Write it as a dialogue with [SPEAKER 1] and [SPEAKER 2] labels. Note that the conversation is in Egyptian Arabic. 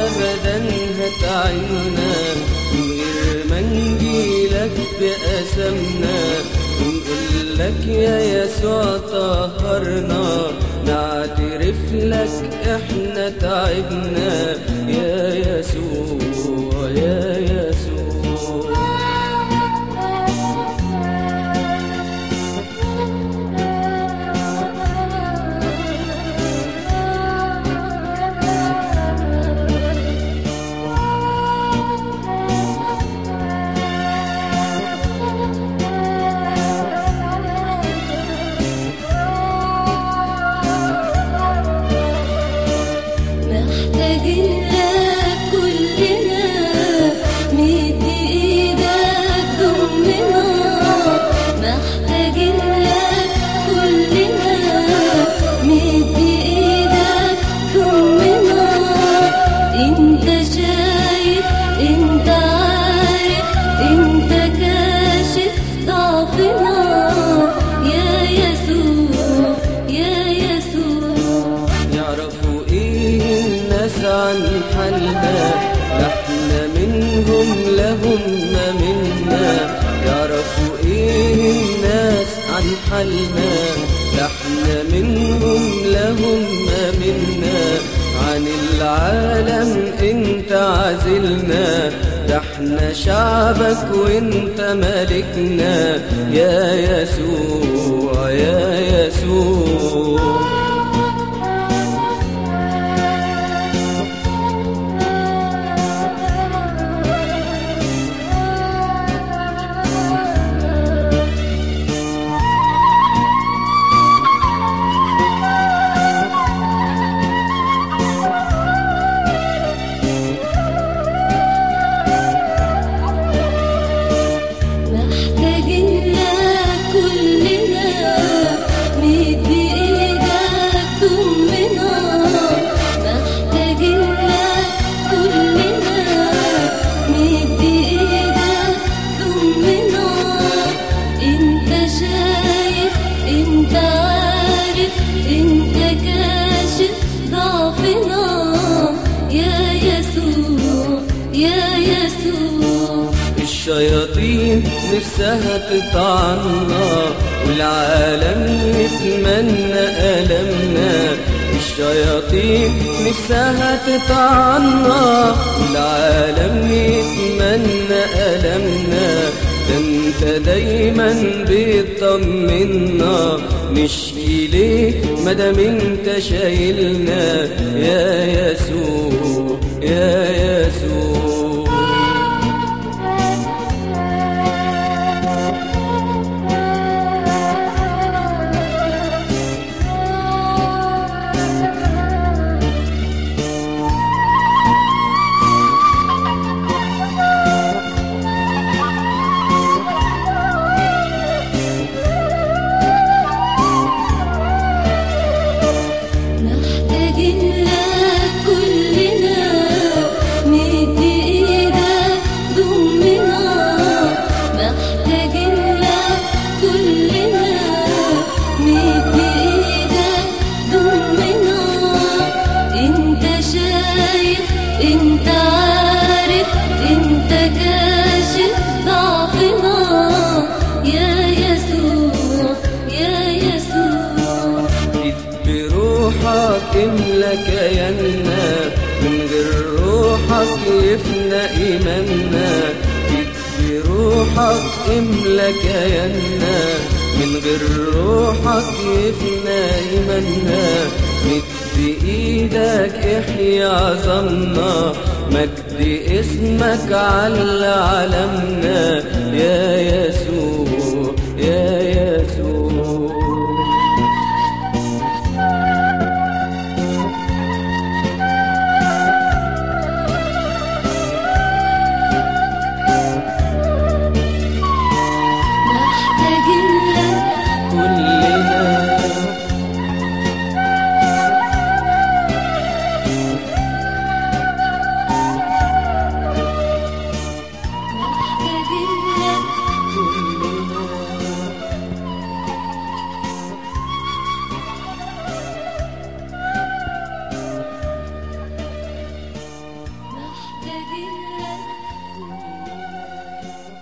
[SPEAKER 1] أبدا هتعيننا من غير ما نجيلك بأسمنا ونقول لك يا يسوع طهرنا نعترف لك احنا تعبنا يا يسوع يا يسوع
[SPEAKER 2] محتاجين لك كلنا مد ايدك ضمنا محتاجين لك كلنا مد ايدك ضمنا انت شايف انت عارف انت كاشف ضعفنا يا يسوع يا يسوع
[SPEAKER 1] يعرفوا ايه الناس عن حالنا لا احنا منهم لهم ما منا يعرفوا ايه الناس عن حالنا لا احنا منهم لهم ما منا عن العالم انت عازلنا ده احنا شعبك وانت ملكنا يا يسوع يا يسوع
[SPEAKER 2] محتاجين لك كلنا مد ايدك ضمنا محتاجين لك كلنا مد ايدك ضمنا انت شايف انت عارف انت كاشف ضعفنا يا يسوع يا يسوع
[SPEAKER 1] الشياطين نفسها تطعنا والعالم يتمنى ألمنا الشياطين نفسها تطعنا والعالم يتمنى ألمنا ده انت دايما بتطمنا نشكي ليه مادام انت شايلنا يا يسوع يا يسوع
[SPEAKER 2] محتاجين لك كلنا مد ايدك ضمنا محتاجين لك كلنا مد ايدك ضمنا انت شايف انت عارف انت كاشف ضعفنا يا يسوع يا يسوع
[SPEAKER 1] جيت بروحك املى كياننا من غير روحك يفنى ايماننا جيت بروحك املى كياننا من غير روحك يفنى ايماننا مد ايدك احيا عظمنا مجد اسمك على علمنا يا يسوع يا يسوع
[SPEAKER 2] محتاجين لك
[SPEAKER 1] كلنا
[SPEAKER 2] محتاجين لك
[SPEAKER 1] كلنا
[SPEAKER 2] محتاجين لك